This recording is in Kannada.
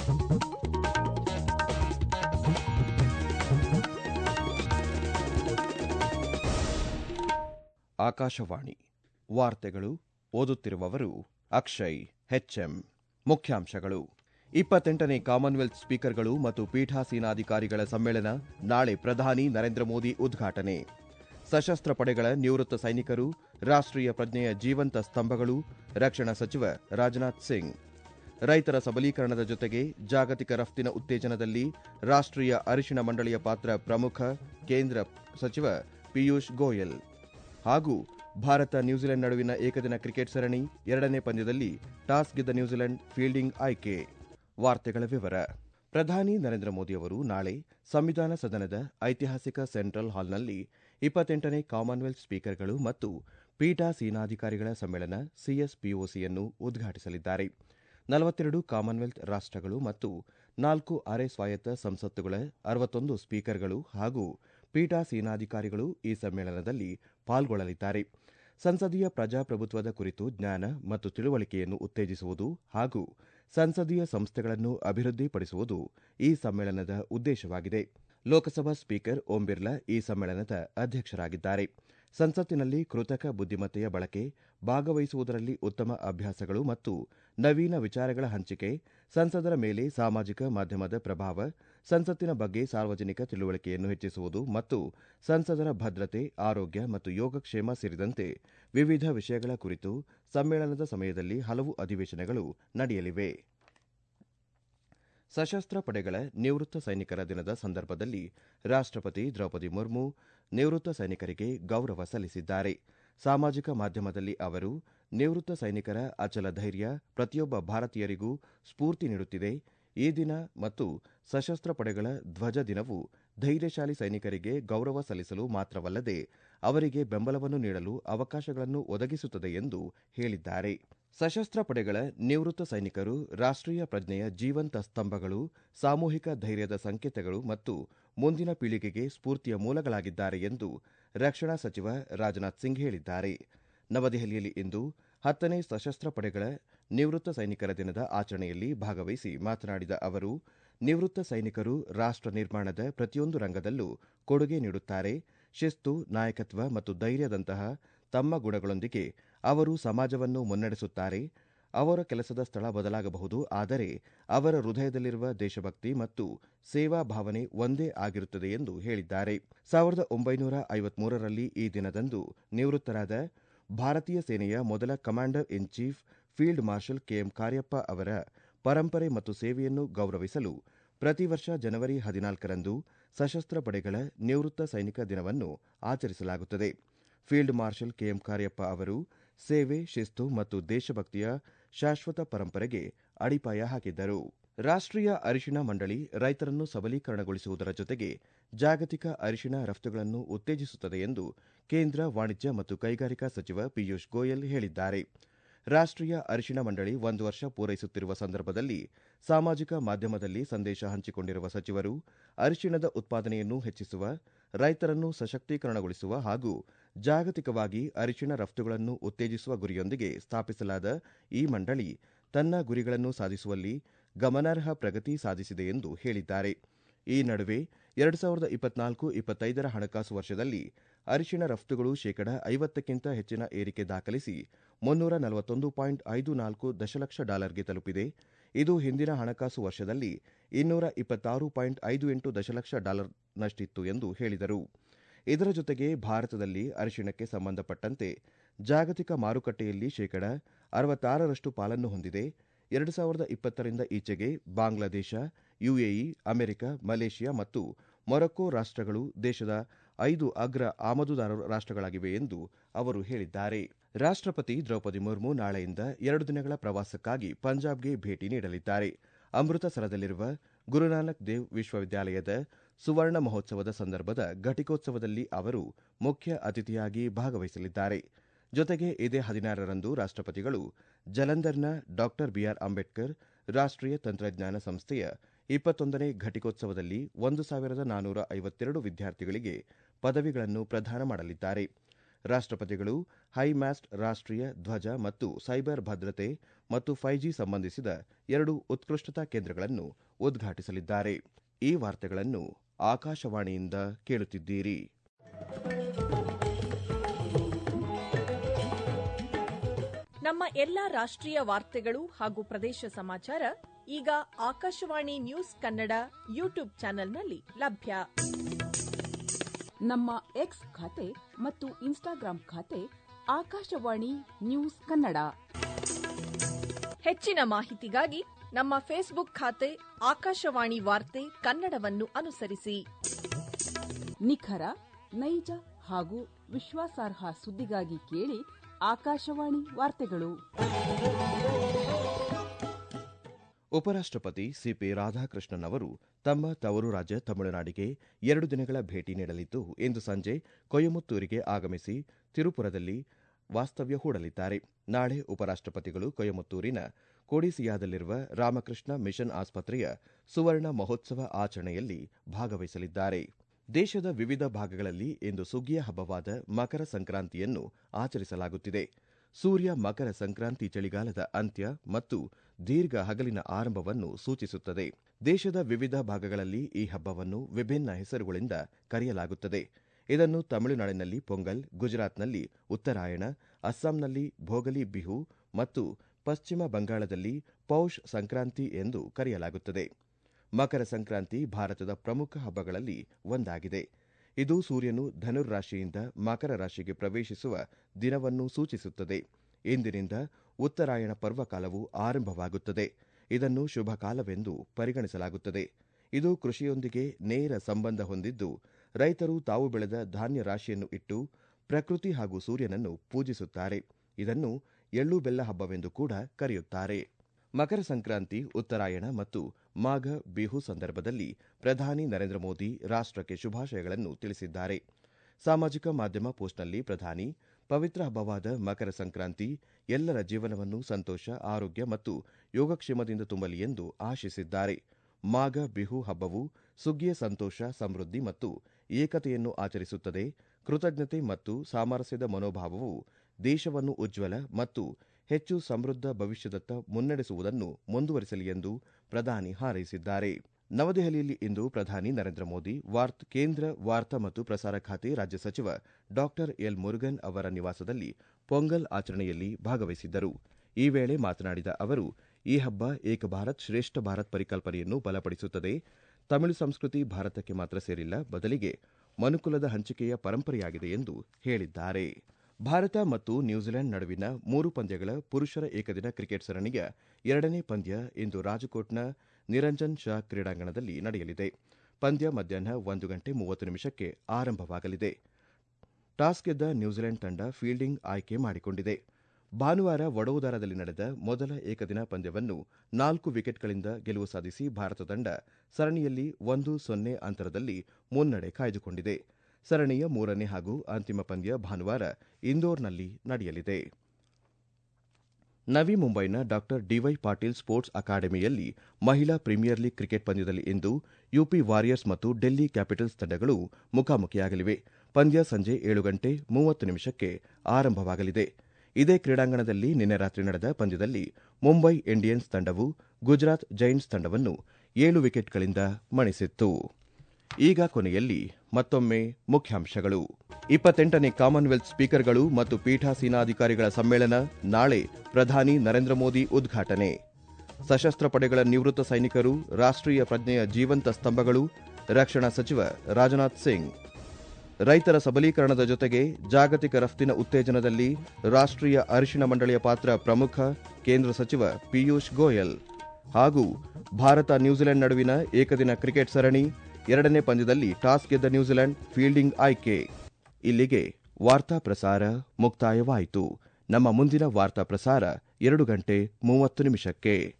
ಆಕಾಶವಾಣಿ ವಾರ್ತೆಗಳು ಓದುತ್ತಿರುವವರು ಅಕ್ಷಯ್ ಹೆಚ್ಎಂ ಮುಖ್ಯಾಂಶಗಳು ಇಪ್ಪತ್ತೆಂಟನೇ ಕಾಮನ್ವೆಲ್ತ್ ಸ್ಪೀಕರ್ಗಳು ಮತ್ತು ಪೀಠಾಸೀನಾಧಿಕಾರಿಗಳ ಸಮ್ಮೇಳನ ನಾಳೆ ಪ್ರಧಾನಿ ನರೇಂದ್ರ ಮೋದಿ ಉದ್ಘಾಟನೆ ಸಶಸ್ತ್ರ ಪಡೆಗಳ ನಿವೃತ್ತ ಸೈನಿಕರು ರಾಷ್ಟ್ರೀಯ ಪ್ರಜ್ಞೆಯ ಜೀವಂತ ಸ್ತಂಭಗಳು ರಕ್ಷಣಾ ಸಚಿವ ರಾಜನಾಥ್ ಸಿಂಗ್ ರೈತರ ಸಬಲೀಕರಣದ ಜೊತೆಗೆ ಜಾಗತಿಕ ರಫ್ತಿನ ಉತ್ತೇಜನದಲ್ಲಿ ರಾಷ್ಟ್ರೀಯ ಅರಿಶಿಣ ಮಂಡಳಿಯ ಪಾತ್ರ ಪ್ರಮುಖ ಕೇಂದ್ರ ಸಚಿವ ಪಿಯೂಷ್ ಗೋಯಲ್ ಹಾಗೂ ಭಾರತ ನ್ಯೂಜಿಲೆಂಡ್ ನಡುವಿನ ಏಕದಿನ ಕ್ರಿಕೆಟ್ ಸರಣಿ ಎರಡನೇ ಪಂದ್ಯದಲ್ಲಿ ಟಾಸ್ ಗೆದ್ದ ನ್ಯೂಜಿಲೆಂಡ್ ಫೀಲ್ಡಿಂಗ್ ಆಯ್ಕೆ ವಾರ್ತೆಗಳ ವಿವರ ಪ್ರಧಾನಿ ನರೇಂದ್ರ ಮೋದಿ ಅವರು ನಾಳೆ ಸಂವಿಧಾನ ಸದನದ ಐತಿಹಾಸಿಕ ಸೆಂಟ್ರಲ್ ಹಾಲ್ನಲ್ಲಿ ಇಪ್ಪತ್ತೆಂಟನೇ ಕಾಮನ್ವೆಲ್ತ್ ಸ್ಪೀಕರ್ಗಳು ಮತ್ತು ಪೀಠಾಸೀನಾಧಿಕಾರಿಗಳ ಸಮ್ಮೇಳನ ಸಿಎಸ್ಪಿಒಸಿಯನ್ನು ಉದ್ಘಾಟಿಸಲಿದ್ದಾರೆ ನಲವತ್ತೆರಡು ಕಾಮನ್ವೆಲ್ತ್ ರಾಷ್ಟ್ರಗಳು ಮತ್ತು ನಾಲ್ಕು ಅರೆ ಸ್ವಾಯತ್ತ ಸಂಸತ್ತುಗಳ ಅರವತ್ತೊಂದು ಸ್ಪೀಕರ್ಗಳು ಹಾಗೂ ಪೀಠಾಸೀನಾಧಿಕಾರಿಗಳು ಈ ಸಮ್ಮೇಳನದಲ್ಲಿ ಪಾಲ್ಗೊಳ್ಳಲಿದ್ದಾರೆ ಸಂಸದೀಯ ಪ್ರಜಾಪ್ರಭುತ್ವದ ಕುರಿತು ಜ್ಞಾನ ಮತ್ತು ತಿಳುವಳಿಕೆಯನ್ನು ಉತ್ತೇಜಿಸುವುದು ಹಾಗೂ ಸಂಸದೀಯ ಸಂಸ್ಥೆಗಳನ್ನು ಅಭಿವೃದ್ಧಿಪಡಿಸುವುದು ಈ ಸಮ್ಮೇಳನದ ಉದ್ದೇಶವಾಗಿದೆ ಲೋಕಸಭಾ ಸ್ಪೀಕರ್ ಓಂ ಬಿರ್ಲಾ ಈ ಸಮ್ಮೇಳನದ ಅಧ್ಯಕ್ಷರಾಗಿದ್ದಾರೆ ಸಂಸತ್ತಿನಲ್ಲಿ ಕೃತಕ ಬುದ್ದಿಮತ್ತೆಯ ಬಳಕೆ ಭಾಗವಹಿಸುವುದರಲ್ಲಿ ಉತ್ತಮ ಅಭ್ಯಾಸಗಳು ಮತ್ತು ನವೀನ ವಿಚಾರಗಳ ಹಂಚಿಕೆ ಸಂಸದರ ಮೇಲೆ ಸಾಮಾಜಿಕ ಮಾಧ್ಯಮದ ಪ್ರಭಾವ ಸಂಸತ್ತಿನ ಬಗ್ಗೆ ಸಾರ್ವಜನಿಕ ತಿಳುವಳಿಕೆಯನ್ನು ಹೆಚ್ಚಿಸುವುದು ಮತ್ತು ಸಂಸದರ ಭದ್ರತೆ ಆರೋಗ್ಯ ಮತ್ತು ಯೋಗಕ್ಷೇಮ ಸೇರಿದಂತೆ ವಿವಿಧ ವಿಷಯಗಳ ಕುರಿತು ಸಮ್ಮೇಳನದ ಸಮಯದಲ್ಲಿ ಹಲವು ಅಧಿವೇಶನಗಳು ನಡೆಯಲಿವೆ ಸಶಸ್ತ್ರ ಪಡೆಗಳ ನಿವೃತ್ತ ಸೈನಿಕರ ದಿನದ ಸಂದರ್ಭದಲ್ಲಿ ರಾಷ್ಟ್ರಪತಿ ದ್ರೌಪದಿ ಮುರ್ಮು ನಿವೃತ್ತ ಸೈನಿಕರಿಗೆ ಗೌರವ ಸಲ್ಲಿಸಿದ್ದಾರೆ ಸಾಮಾಜಿಕ ಮಾಧ್ಯಮದಲ್ಲಿ ಅವರು ನಿವೃತ್ತ ಸೈನಿಕರ ಅಚಲ ಧೈರ್ಯ ಪ್ರತಿಯೊಬ್ಬ ಭಾರತೀಯರಿಗೂ ಸ್ಫೂರ್ತಿ ನೀಡುತ್ತಿದೆ ಈ ದಿನ ಮತ್ತು ಸಶಸ್ತ್ರ ಪಡೆಗಳ ಧ್ವಜ ದಿನವು ಧೈರ್ಯಶಾಲಿ ಸೈನಿಕರಿಗೆ ಗೌರವ ಸಲ್ಲಿಸಲು ಮಾತ್ರವಲ್ಲದೆ ಅವರಿಗೆ ಬೆಂಬಲವನ್ನು ನೀಡಲು ಅವಕಾಶಗಳನ್ನು ಒದಗಿಸುತ್ತದೆ ಎಂದು ಹೇಳಿದ್ದಾರೆ ಸಶಸ್ತ್ರ ಪಡೆಗಳ ನಿವೃತ್ತ ಸೈನಿಕರು ರಾಷ್ಟ್ರೀಯ ಪ್ರಜ್ಞೆಯ ಜೀವಂತ ಸ್ತಂಭಗಳು ಸಾಮೂಹಿಕ ಧೈರ್ಯದ ಸಂಕೇತಗಳು ಮತ್ತು ಮುಂದಿನ ಪೀಳಿಗೆಗೆ ಸ್ಫೂರ್ತಿಯ ಮೂಲಗಳಾಗಿದ್ದಾರೆ ಎಂದು ರಕ್ಷಣಾ ಸಚಿವ ರಾಜನಾಥ್ ಸಿಂಗ್ ಹೇಳಿದ್ದಾರೆ ನವದೆಹಲಿಯಲ್ಲಿ ಇಂದು ಹತ್ತನೇ ಸಶಸ್ತ್ರ ಪಡೆಗಳ ನಿವೃತ್ತ ಸೈನಿಕರ ದಿನದ ಆಚರಣೆಯಲ್ಲಿ ಭಾಗವಹಿಸಿ ಮಾತನಾಡಿದ ಅವರು ನಿವೃತ್ತ ಸೈನಿಕರು ರಾಷ್ಟ್ರ ನಿರ್ಮಾಣದ ಪ್ರತಿಯೊಂದು ರಂಗದಲ್ಲೂ ಕೊಡುಗೆ ನೀಡುತ್ತಾರೆ ಶಿಸ್ತು ನಾಯಕತ್ವ ಮತ್ತು ಧೈರ್ಯದಂತಹ ತಮ್ಮ ಗುಣಗಳೊಂದಿಗೆ ಅವರು ಸಮಾಜವನ್ನು ಮುನ್ನಡೆಸುತ್ತಾರೆ ಅವರ ಕೆಲಸದ ಸ್ಥಳ ಬದಲಾಗಬಹುದು ಆದರೆ ಅವರ ಹೃದಯದಲ್ಲಿರುವ ದೇಶಭಕ್ತಿ ಮತ್ತು ಸೇವಾ ಭಾವನೆ ಒಂದೇ ಆಗಿರುತ್ತದೆ ಎಂದು ಹೇಳಿದ್ದಾರೆ ಸಾವಿರದ ಒಂಬೈನೂರ ಐವತ್ಮೂರರಲ್ಲಿ ಈ ದಿನದಂದು ನಿವೃತ್ತರಾದ ಭಾರತೀಯ ಸೇನೆಯ ಮೊದಲ commander in chief field marshal KM Cariappa ಅವರ ಪರಂಪರೆ ಮತ್ತು ಸೇವೆಯನ್ನು ಗೌರವಿಸಲು ಪ್ರತಿ ವರ್ಷ ಜನವರಿ ಹದಿನಾಲ್ಕರಂದು ಸಶಸ್ತ್ರ ಪಡೆಗಳ ನಿವೃತ್ತ ಸೈನಿಕ ದಿನವನ್ನು ಆಚರಿಸಲಾಗುತ್ತದೆ ಫೀಲ್ಡ್ ಮಾರ್ಷಲ್ ಕೆಎಂ ಕಾರ್ಯಪ್ಪ ಅವರು ಸೇವೆ ಶಿಸ್ತು ಮತ್ತು ದೇಶಭಕ್ತಿಯ ಶಾಶ್ವತ ಪರಂಪರೆಗೆ ಅಡಿಪಾಯ ಹಾಕಿದ್ದರು ರಾಷ್ಟ್ರೀಯ ಅರಿಶಿಣ ಮಂಡಳಿ ರೈತರನ್ನು ಸಬಲೀಕರಣಗೊಳಿಸುವುದರ ಜೊತೆಗೆ ಜಾಗತಿಕ ಅರಿಶಿಣ ರಫ್ತುಗಳನ್ನು ಉತ್ತೇಜಿಸುತ್ತದೆ ಎಂದು ಕೇಂದ್ರ ವಾಣಿಜ್ಯ ಮತ್ತು ಕೈಗಾರಿಕಾ ಸಚಿವ ಪಿಯೂಷ್ ಗೋಯಲ್ ಹೇಳಿದ್ದಾರೆ ರಾಷ್ಟ್ರೀಯ ಅರಿಶಿಣ ಮಂಡಳಿ ಒಂದು ವರ್ಷ ಪೂರೈಸುತ್ತಿರುವ ಸಂದರ್ಭದಲ್ಲಿ ಸಾಮಾಜಿಕ ಮಾಧ್ಯಮದಲ್ಲಿ ಸಂದೇಶ ಹಂಚಿಕೊಂಡಿರುವ ಸಚಿವರು ಅರಿಶಿಣದ ಉತ್ಪಾದನೆಯನ್ನು ಹೆಚ್ಚಿಸುವ ರೈತರನ್ನು ಸಶಕ್ತೀಕರಣಗೊಳಿಸುವ ಹಾಗೂ ಜಾಗತಿಕವಾಗಿ ಅರಿಶಿಣ ರಫ್ತುಗಳನ್ನು ಉತ್ತೇಜಿಸುವ ಗುರಿಯೊಂದಿಗೆ ಸ್ಥಾಪಿಸಲಾದ ಈ ಮಂಡಳಿ ತನ್ನ ಗುರಿಗಳನ್ನು ಸಾಧಿಸುವಲ್ಲಿ ಗಮನಾರ್ಹ ಪ್ರಗತಿ ಸಾಧಿಸಿದೆ ಎಂದು ಹೇಳಿದ್ದಾರೆ ಈ ನಡುವೆ ಎರಡು ಸಾವಿರದ ಇಪ್ಪತ್ನಾಲ್ಕು ಇಪ್ಪತ್ತೈದರ ಹಣಕಾಸು ವರ್ಷದಲ್ಲಿ ಅರಿಶಿಣ ರಫ್ತುಗಳು ಶೇಕಡ ಐವತ್ತಕ್ಕಿಂತ ಹೆಚ್ಚಿನ ಏರಿಕೆ ದಾಖಲಿಸಿ ಮುನ್ನೂರ ನಲವತ್ತೊಂದು ಪಾಯಿಂಟ್ ಐದು ನಾಲ್ಕು ದಶಲಕ್ಷ ಡಾಲರ್ಗೆ ತಲುಪಿದೆ ಇದು ಹಿಂದಿನ ಹಣಕಾಸು ವರ್ಷದಲ್ಲಿ ಇನ್ನೂರ ಇಪ್ಪತ್ತಾರು ಪಾಯಿಂಟ್ ಐದು ಎಂಟು ದಶಲಕ್ಷ ಡಾಲರ್ನಷ್ಟಿತ್ತು ಎಂದು ಹೇಳಿದರು ಇದರ ಜೊತೆಗೆ ಭಾರತದಲ್ಲಿ ಅರಿಶಿಣಕ್ಕೆ ಸಂಬಂಧಪಟ್ಟಂತೆ ಜಾಗತಿಕ ಮಾರುಕಟ್ಟೆಯಲ್ಲಿ ಶೇಕಡ ಅರವತ್ತಾರರಷ್ಟು ಪಾಲನ್ನು ಹೊಂದಿದೆ ಎರಡು ಸಾವಿರದ ಇಪ್ಪತ್ತರಿಂದ ಈಚೆಗೆ ಬಾಂಗ್ಲಾದೇಶ ಯುಎಇ ಅಮೆರಿಕ ಮಲೇಷಿಯಾ ಮತ್ತು ಮೊರಕ್ಕೋ ರಾಷ್ಟ್ರಗಳು ದೇಶದ ಐದು ಅಗ್ರ ಆಮದುದಾರ ರಾಷ್ಟ್ರಗಳಾಗಿವೆ ಎಂದು ಅವರು ಹೇಳಿದ್ದಾರೆ ರಾಷ್ಟ್ರಪತಿ ದ್ರೌಪದಿ ಮುರ್ಮು ನಾಳೆಯಿಂದ ಎರಡು ದಿನಗಳ ಪ್ರವಾಸಕ್ಕಾಗಿ ಪಂಜಾಬ್ಗೆ ಭೇಟಿ ನೀಡಲಿದ್ದಾರೆ ಅಮೃತಸರದಲ್ಲಿರುವ ಗುರುನಾನಕ್ ದೇವ್ ವಿಶ್ವವಿದ್ಯಾಲಯದ ಸುವರ್ಣ ಮಹೋತ್ಸವದ ಸಂದರ್ಭದ ಘಟಿಕೋತ್ಸವದಲ್ಲಿ ಅವರು ಮುಖ್ಯ ಅತಿಥಿಯಾಗಿ ಭಾಗವಹಿಸಲಿದ್ದಾರೆ ಜೊತೆಗೆ ಇದೇ ಹದಿನಾರರಂದು ರಾಷ್ಟ್ರಪತಿಗಳು ಜಲಂಧರ್ನ ಡಾ ಬಿಆರ್ ಅಂಬೇಡ್ಕರ್ ರಾಷ್ಟ್ರೀಯ ತಂತ್ರಜ್ಞಾನ ಸಂಸ್ಥೆಯ ಇಪ್ಪತ್ತೊಂದನೇ ಘಟಿಕೋತ್ಸವದಲ್ಲಿ ಒಂದು ಸಾವಿರದ ನಾನೂರ ಐವತ್ತೆರಡು ವಿದ್ಯಾರ್ಥಿಗಳಿಗೆ ಪದವಿಗಳನ್ನು ಪ್ರದಾನ ಮಾಡಲಿದ್ದಾರೆ ರಾಷ್ಟ್ರಪತಿಗಳು ಹೈಮ್ಯಾಸ್ಟ್ ರಾಷ್ಟ್ರೀಯ ಧ್ವಜ ಮತ್ತು ಸೈಬರ್ ಭದ್ರತೆ ಮತ್ತು ಫೈವ್ ಜಿ ಸಂಬಂಧಿಸಿದ ಎರಡು ಉತ್ಕೃಷ್ಟತಾ ಕೇಂದ್ರಗಳನ್ನು ಉದ್ಘಾಟಿಸಲಿದ್ದಾರೆ ಈ ವಾರ್ತೆಗಳನ್ನು ಆಕಾಶವಾಣಿಯಿಂದ ಕೇಳುತ್ತಿದ್ದೀರಿ ನಮ್ಮ ಎಲ್ಲಾ ರಾಷ್ಟ್ರೀಯ ವಾರ್ತೆಗಳು ಹಾಗೂ ಪ್ರದೇಶ ಸಮಾಚಾರ ಈಗ ಆಕಾಶವಾಣಿ ನ್ಯೂಸ್ ಕನ್ನಡ ಯೂಟ್ಯೂಬ್ ಚಾನೆಲ್ನಲ್ಲಿ ಲಭ್ಯ ನಮ್ಮ ಎಕ್ಸ್ ಖಾತೆ ಮತ್ತು ಇನ್ಸ್ಟಾಗ್ರಾಂ ಖಾತೆ ಆಕಾಶವಾಣಿ ನ್ಯೂಸ್ ಕನ್ನಡ ಹೆಚ್ಚಿನ ಮಾಹಿತಿಗಾಗಿ ನಮ್ಮ ಫೇಸ್ಬುಕ್ ಖಾತೆ ಆಕಾಶವಾಣಿ ವಾರ್ತೆ ಕನ್ನಡವನ್ನು ಅನುಸರಿಸಿ ನಿಖರ ನೈಜ ಹಾಗೂ ವಿಶ್ವಾಸಾರ್ಹ ಸುದ್ದಿಗಾಗಿ ಕೇಳಿ ಆಕಾಶವಾಣಿ ವಾರ್ತೆಗಳು ಉಪರಾಷ್ಟ್ರಪತಿ ಸಿಪಿ ರಾಧಾಕೃಷ್ಣನ್ ಅವರು ತಮ್ಮ ತವರು ರಾಜ್ಯ ತಮಿಳುನಾಡಿಗೆ ಎರಡು ದಿನಗಳ ಭೇಟಿ ನೀಡಲಿದ್ದು ಇಂದು ಸಂಜೆ ಕೊಯಮತ್ತೂರಿಗೆ ಆಗಮಿಸಿ ತಿರುಪುರದಲ್ಲಿ ವಾಸ್ತವ್ಯ ಹೂಡಲಿದ್ದಾರೆ ನಾಳೆ ಉಪರಾಷ್ಟ್ರಪತಿಗಳು ಕೊಯಮತ್ತೂರಿನ ಕೊಡಿಸಿಯಾದಲ್ಲಿರುವ ರಾಮಕೃಷ್ಣ ಮಿಷನ್ ಆಸ್ಪತ್ರೆಯ ಸುವರ್ಣ ಮಹೋತ್ಸವ ಆಚರಣೆಯಲ್ಲಿ ಭಾಗವಹಿಸಲಿದ್ದಾರೆ ದೇಶದ ವಿವಿಧ ಭಾಗಗಳಲ್ಲಿ ಇಂದು ಸುಗ್ಗಿಯ ಹಬ್ಬವಾದ ಮಕರ ಸಂಕ್ರಾಂತಿಯನ್ನು ಆಚರಿಸಲಾಗುತ್ತಿದೆ ಸೂರ್ಯ ಮಕರ ಸಂಕ್ರಾಂತಿ ಚಳಿಗಾಲದ ಅಂತ್ಯ ಮತ್ತು ದೀರ್ಘ ಹಗಲಿನ ಆರಂಭವನ್ನು ಸೂಚಿಸುತ್ತದೆ ದೇಶದ ವಿವಿಧ ಭಾಗಗಳಲ್ಲಿ ಈ ಹಬ್ಬವನ್ನು ವಿಭಿನ್ನ ಹೆಸರುಗಳಿಂದ ಕರೆಯಲಾಗುತ್ತದೆ ಇದನ್ನು ತಮಿಳುನಾಡಿನಲ್ಲಿ ಪೊಂಗಲ್ ಗುಜರಾತ್ನಲ್ಲಿ ಉತ್ತರಾಯಣ ಅಸ್ಸಾಂನಲ್ಲಿ ಭೋಗಲಿ ಬಿಹು ಮತ್ತು ಪಶ್ಚಿಮ ಬಂಗಾಳದಲ್ಲಿ ಪೌಷ್ ಸಂಕ್ರಾಂತಿ ಎಂದು ಕರೆಯಲಾಗುತ್ತದೆ ಮಕರ ಸಂಕ್ರಾಂತಿ ಭಾರತದ ಪ್ರಮುಖ ಹಬ್ಬಗಳಲ್ಲಿ ಒಂದಾಗಿದೆ ಇದು ಸೂರ್ಯನು ಧನುರ್ ರಾಶಿಯಿಂದ ಮಕರ ರಾಶಿಗೆ ಪ್ರವೇಶಿಸುವ ದಿನವನ್ನು ಸೂಚಿಸುತ್ತದೆ ಇಂದಿನಿಂದ ಉತ್ತರಾಯಣ ಪರ್ವಕಾಲವು ಆರಂಭವಾಗುತ್ತದೆ ಇದನ್ನು ಶುಭ ಕಾಲವೆಂದು ಪರಿಗಣಿಸಲಾಗುತ್ತದೆ ಇದು ಕೃಷಿಯೊಂದಿಗೆ ನೇರ ಸಂಬಂಧ ಹೊಂದಿದ್ದು ರೈತರು ತಾವು ಬೆಳೆದ ಧಾನ್ಯ ರಾಶಿಯನ್ನು ಇಟ್ಟು ಪ್ರಕೃತಿ ಹಾಗೂ ಸೂರ್ಯನನ್ನು ಪೂಜಿಸುತ್ತಾರೆ ಇದನ್ನು ಎಳ್ಳು ಬೆಲ್ಲ ಹಬ್ಬವೆಂದು ಕೂಡ ಕರೆಯುತ್ತಾರೆ ಮಕರ ಸಂಕ್ರಾಂತಿ ಉತ್ತರಾಯಣ ಮತ್ತು ಮಾಘ ಬಿಹು ಸಂದರ್ಭದಲ್ಲಿ ಪ್ರಧಾನಿ ನರೇಂದ್ರ ಮೋದಿ ರಾಷ್ಟಕ್ಕೆ ಶುಭಾಶಯಗಳನ್ನು ತಿಳಿಸಿದ್ದಾರೆ ಸಾಮಾಜಿಕ ಮಾಧ್ಯಮ ಪೋಸ್ಟ್ನಲ್ಲಿ ಪ್ರಧಾನಿ ಪವಿತ್ರ ಹಬ್ಬವಾದ ಮಕರ ಸಂಕ್ರಾಂತಿ ಎಲ್ಲರ ಜೀವನವನ್ನು ಸಂತೋಷ ಆರೋಗ್ಯ ಮತ್ತು ಯೋಗಕ್ಷೇಮದಿಂದ ತುಂಬಲಿ ಎಂದು ಆಶಿಸಿದ್ದಾರೆ ಮಾಘ ಬಿಹು ಹಬ್ಬವು ಸುಗ್ಗಿಯ ಸಂತೋಷ ಸಮೃದ್ಧಿ ಮತ್ತು ಏಕತೆಯನ್ನು ಆಚರಿಸುತ್ತದೆ ಕೃತಜ್ಞತೆ ಮತ್ತು ಸಾಮರಸ್ಯದ ಮನೋಭಾವವು ದೇಶವನ್ನು ಉಜ್ವಲ ಮತ್ತು ಹೆಚ್ಚು ಸಮೃದ್ಧ ಭವಿಷ್ಯದತ್ತ ಮುನ್ನಡೆಸುವುದನ್ನು ಮುಂದುವರಿಸಲಿ ಎಂದು ಪ್ರಧಾನಿ ಹಾರೈಸಿದ್ದಾರೆ ನವದೆಹಲಿಯಲ್ಲಿ ಇಂದು ಪ್ರಧಾನಿ ನರೇಂದ್ರ ಮೋದಿ ಕೇಂದ್ರ ವಾರ್ತಾ ಮತ್ತು ಪ್ರಸಾರ ಖಾತೆ ರಾಜ್ಯ ಸಚಿವ ಡಾ ಎಲ್ ಮುರುಗನ್ ಅವರ ನಿವಾಸದಲ್ಲಿ ಪೊಂಗಲ್ ಆಚರಣೆಯಲ್ಲಿ ಭಾಗವಹಿಸಿದ್ದರು ಈ ವೇಳೆ ಮಾತನಾಡಿದ ಅವರು ಈ ಹಬ್ಬ ಏಕ ಭಾರತ್ ಶ್ರೇಷ್ಠ ಭಾರತ್ ಪರಿಕಲ್ಪನೆಯನ್ನು ಬಲಪಡಿಸುತ್ತದೆ ತಮಿಳು ಸಂಸ್ಕೃತಿ ಭಾರತಕ್ಕೆ ಮಾತ್ರ ಸೇರಿಲ್ಲ ಬದಲಿಗೆ ಮನುಕುಲದ ಹಂಚಿಕೆಯ ಪರಂಪರೆಯಾಗಿದೆ ಎಂದು ಹೇಳಿದ್ದಾರೆ ಭಾರತ ಮತ್ತು ನ್ಯೂಜಿಲೆಂಡ್ ನಡುವಿನ ಮೂರು ಪಂದ್ಯಗಳ ಪುರುಷರ ಏಕದಿನ ಕ್ರಿಕೆಟ್ ಸರಣಿಯ ಎರಡನೇ ಪಂದ್ಯ ಇಂದು ರಾಜಕೋಟ್ನ ನಿರಂಜನ್ ಶಾ ಕ್ರೀಡಾಂಗಣದಲ್ಲಿ ನಡೆಯಲಿದೆ ಪಂದ್ಯ ಮಧ್ಯಾಹ್ನ ಒಂದು ಗಂಟೆ ಮೂವತ್ತು ನಿಮಿಷಕ್ಕೆ ಆರಂಭವಾಗಲಿದೆ ಟಾಸ್ ಗೆದ್ದ ನ್ಯೂಜಿಲೆಂಡ್ ತಂಡ ಫೀಲ್ಡಿಂಗ್ ಆಯ್ಕೆ ಮಾಡಿಕೊಂಡಿದೆ ಭಾನುವಾರ ವಡೋದರಾದಲ್ಲಿ ನಡೆದ ಮೊದಲ ಏಕದಿನ ಪಂದ್ಯವನ್ನು ನಾಲ್ಕು ವಿಕೆಟ್ಗಳಿಂದ ಗೆಲುವು ಸಾಧಿಸಿ ಭಾರತ ತಂಡ ಸರಣಿಯಲ್ಲಿ ಒಂದು ಸೊನ್ನೆ ಅಂತರದಲ್ಲಿ ಮುನ್ನಡೆ ಕಾಯ್ದುಕೊಂಡಿದೆ ಸರಣಿಯ ಮೂರನೇ ಹಾಗೂ ಅಂತಿಮ ಪಂದ್ಯ ಭಾನುವಾರ ಇಂದೋರ್ನಲ್ಲಿ ನಡೆಯಲಿದೆ ನವಿ ಮುಂಬೈನ ಡಾ ಡಿವೈ ಪಾಟೀಲ್ ಸ್ಪೋರ್ಟ್ಸ್ ಅಕಾಡೆಮಿಯಲ್ಲಿ ಮಹಿಳಾ ಪ್ರೀಮಿಯರ್ ಲೀಗ್ ಕ್ರಿಕೆಟ್ ಪಂದ್ಯದಲ್ಲಿ ಇಂದು ಯುಪಿ ವಾರಿಯರ್ಸ್ ಮತ್ತು ಡೆಲ್ಲಿ ಕ್ಯಾಪಿಟಲ್ಸ್ ತಂಡಗಳು ಮುಖಾಮುಖಿಯಾಗಲಿವೆ ಪಂದ್ಯ ಸಂಜೆ ಏಳು ಗಂಟೆ ಮೂವತ್ತು ನಿಮಿಷಕ್ಕೆ ಆರಂಭವಾಗಲಿದೆ ಇದೇ ಕ್ರೀಡಾಂಗಣದಲ್ಲಿ ನಿನ್ನೆ ರಾತ್ರಿ ನಡೆದ ಪಂದ್ಯದಲ್ಲಿ ಮುಂಬೈ ಇಂಡಿಯನ್ಸ್ ತಂಡವು ಗುಜರಾತ್ ಜೈಂಟ್ಸ್ ತಂಡವನ್ನು ಏಳು ವಿಕೆಟ್ಗಳಿಂದ ಮಣಿಸಿತ್ತು ಈಗ ಕೊನೆಯಲ್ಲಿ ಮತ್ತೊಮ್ಮೆ ಮುಖ್ಯಾಂಶಗಳು ಇಪ್ಪತ್ತೆಂಟನೇ ಕಾಮನ್ವೆಲ್ತ್ ಸ್ಪೀಕರ್ಗಳು ಮತ್ತು ಪೀಠಾಸೀನಾಧಿಕಾರಿಗಳ ಸಮ್ಮೇಳನ ನಾಳೆ ಪ್ರಧಾನಿ ನರೇಂದ್ರ ಮೋದಿ ಉದ್ಘಾಟನೆ ಸಶಸ್ತ್ರ ಪಡೆಗಳ ನಿವೃತ್ತ ಸೈನಿಕರು ರಾಷ್ಟ್ರೀಯ ಪ್ರಜ್ಞೆಯ ಜೀವಂತ ಸ್ತಂಭಗಳು ರಕ್ಷಣಾ ಸಚಿವ ರಾಜನಾಥ್ ಸಿಂಗ್ ರೈತರ ಸಬಲೀಕರಣದ ಜೊತೆಗೆ ಜಾಗತಿಕ ರಫ್ತಿನ ಉತ್ತೇಜನದಲ್ಲಿ ರಾಷ್ಟ್ರೀಯ ಅರಿಶಿಣ ಮಂಡಳಿಯ ಪಾತ್ರ ಪ್ರಮುಖ ಕೇಂದ್ರ ಸಚಿವ ಪಿಯೂಷ್ ಗೋಯಲ್ ಹಾಗೂ ಭಾರತ ನ್ಯೂಜಿಲೆಂಡ್ ನಡುವಿನ ಏಕದಿನ ಕ್ರಿಕೆಟ್ ಸರಣಿ ಎರಡನೇ ಪಂದ್ಯದಲ್ಲಿ ಟಾಸ್ ಗೆದ್ದ ನ್ಯೂಜಿಲೆಂಡ್ ಫೀಲ್ಡಿಂಗ್ ಆಯ್ಕೆ ಇಲ್ಲಿಗೆ ವಾರ್ತಾ ಪ್ರಸಾರ ಮುಕ್ತಾಯವಾಯಿತು ನಮ್ಮ ಮುಂದಿನ ವಾರ್ತಾ ಪ್ರಸಾರ ಎರಡು ಗಂಟೆ ಮೂವತ್ತು ನಿಮಿಷಕ್ಕೆ